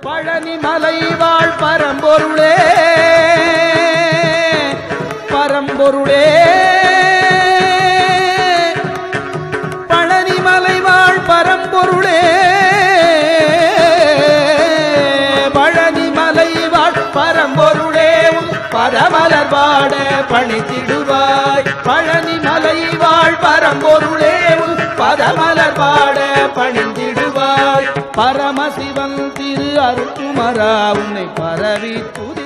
பழனி மலை வாழ் பரம்பொருளே பரம்பொருளே பழனி மலை வாழ் பரம்பொருளே பழனி மலை வாழ் பரம்பொருளே உன் பரமலர் பாட பணித்திடுவாய் பழனி மலை வாழ் பரம்பொருளே உன் பரமலர் பாட பணிந்திடுவாய் பரமசிவன் திரு அருக்குமரா உன்னை பரவி துதி